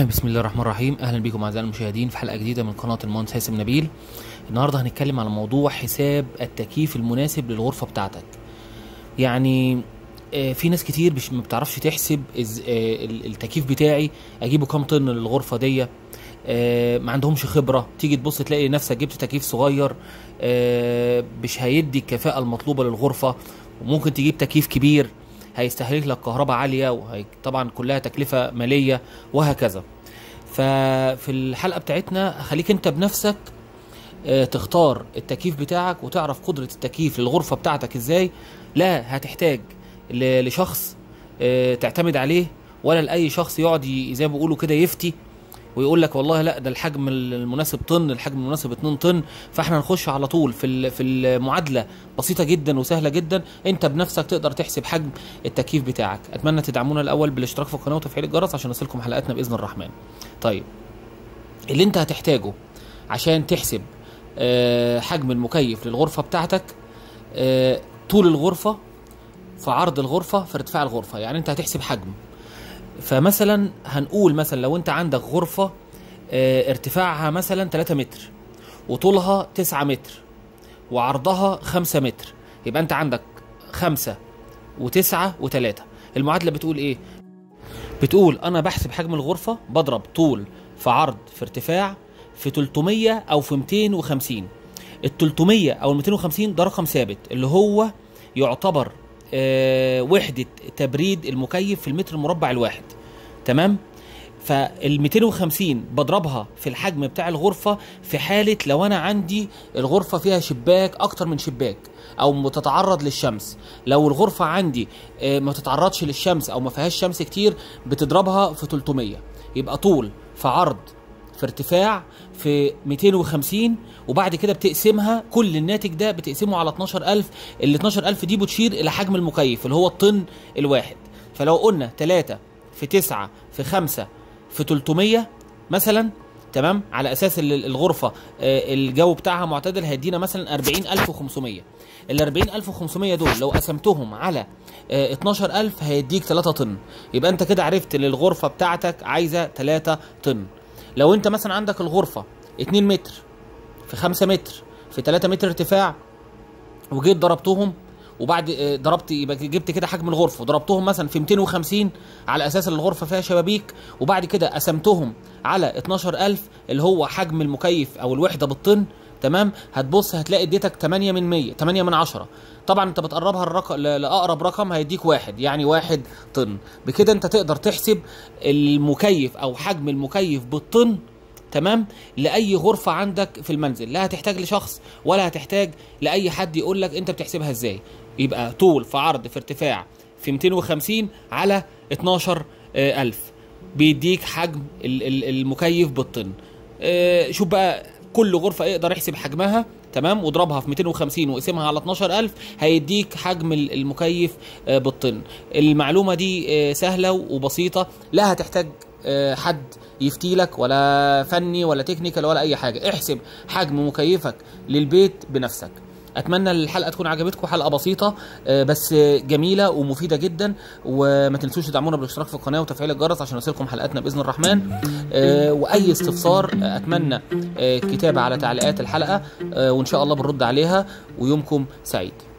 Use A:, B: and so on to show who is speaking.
A: بسم الله الرحمن الرحيم اهلا بكم اعزائي المشاهدين في حلقه جديده من قناه المهندس هاسم نبيل النهارده هنتكلم على موضوع حساب التكييف المناسب للغرفه بتاعتك يعني آه، في ناس كتير مش ما بتعرفش تحسب إز- آه، ال- التكييف بتاعي اجيبه كام طن للغرفه دي آه، ما عندهمش خبره تيجي تبص تلاقي نفسك جبت تكييف صغير آه، مش هيدي الكفاءه المطلوبه للغرفه وممكن تجيب تكييف كبير هيستهلك لك كهرباء عاليه وهي طبعا كلها تكلفه ماليه وهكذا ففي الحلقه بتاعتنا خليك انت بنفسك آه، تختار التكييف بتاعك وتعرف قدره التكييف للغرفه بتاعتك ازاي لا هتحتاج ل- لشخص آه، تعتمد عليه ولا لاي شخص يقعد ي- زي ما بيقولوا كده يفتي ويقول لك والله لا ده الحجم المناسب طن الحجم المناسب 2 طن فاحنا نخش على طول في ال- في المعادله بسيطه جدا وسهله جدا انت بنفسك تقدر تحسب حجم التكييف بتاعك اتمنى تدعمونا الاول بالاشتراك في القناه وتفعيل الجرس عشان يصلكم حلقاتنا باذن الرحمن طيب اللي انت هتحتاجه عشان تحسب آه، حجم المكيف للغرفه بتاعتك آه، طول الغرفه في عرض الغرفه في ارتفاع الغرفه يعني انت هتحسب حجم فمثلا هنقول مثلا لو انت عندك غرفه آه، ارتفاعها مثلا 3 متر وطولها 9 متر وعرضها 5 متر يبقى انت عندك 5 و9 و3 المعادله بتقول ايه بتقول انا بحسب حجم الغرفه بضرب طول في عرض في ارتفاع في 300 او في 250 ال 300 او ال 250 ده رقم ثابت اللي هو يعتبر آه وحده تبريد المكيف في المتر المربع الواحد تمام فال 250 بضربها في الحجم بتاع الغرفه في حاله لو انا عندي الغرفه فيها شباك اكتر من شباك او بتتعرض للشمس لو الغرفه عندي آه، ما تتعرضش للشمس او ما فيهاش شمس كتير بتضربها في 300 يبقى طول في عرض في ارتفاع في 250 وبعد كده بتقسمها كل الناتج ده بتقسمه على 12000 ال 12000 دي بتشير الى حجم المكيف اللي هو الطن الواحد فلو قلنا 3 في 9 في 5 في 300 مثلا تمام على اساس ال- الغرفه آه، الجو بتاعها معتدل هيدينا مثلا 40500 ال 40500 دول لو قسمتهم على آه، 12000 هيديك 3 طن يبقى انت كده عرفت ان الغرفه بتاعتك عايزه 3 طن لو انت مثلا عندك الغرفه 2 متر في 5 متر في 3 متر ارتفاع وجيت ضربتهم وبعد آه، ضربت يبقى جبت كده حجم الغرفه وضربتهم مثلا في 250 على اساس ان الغرفه فيها شبابيك وبعد كده قسمتهم على 12000 اللي هو حجم المكيف او الوحده بالطن تمام هتبص هتلاقي اديتك 8 من 100 8 من 10 طبعا انت بتقربها الرقم لاقرب رقم هيديك واحد يعني واحد طن بكده انت تقدر تحسب المكيف او حجم المكيف بالطن تمام لاي غرفه عندك في المنزل لا هتحتاج لشخص ولا هتحتاج لاي حد يقول لك انت بتحسبها ازاي يبقى طول في عرض في ارتفاع في 250 على 12000 بيديك حجم ال- ال- المكيف بالطن آه، شوف بقى كل غرفه يقدر يحسب حجمها تمام واضربها في 250 واقسمها على 12000 هيديك حجم ال- المكيف آه، بالطن المعلومه دي آه، سهله وبسيطه لا هتحتاج آه، حد يفتي لك ولا فني ولا تكنيكال ولا اي حاجه احسب حجم مكيفك للبيت بنفسك اتمنى الحلقه تكون عجبتكم حلقه بسيطه آه، بس جميله ومفيده جدا وما تنسوش تدعمونا بالاشتراك في القناه وتفعيل الجرس عشان يوصلكم حلقاتنا باذن الرحمن آه، واي استفسار آه، اتمنى آه، كتابه على تعليقات الحلقه آه، وان شاء الله بنرد عليها ويومكم سعيد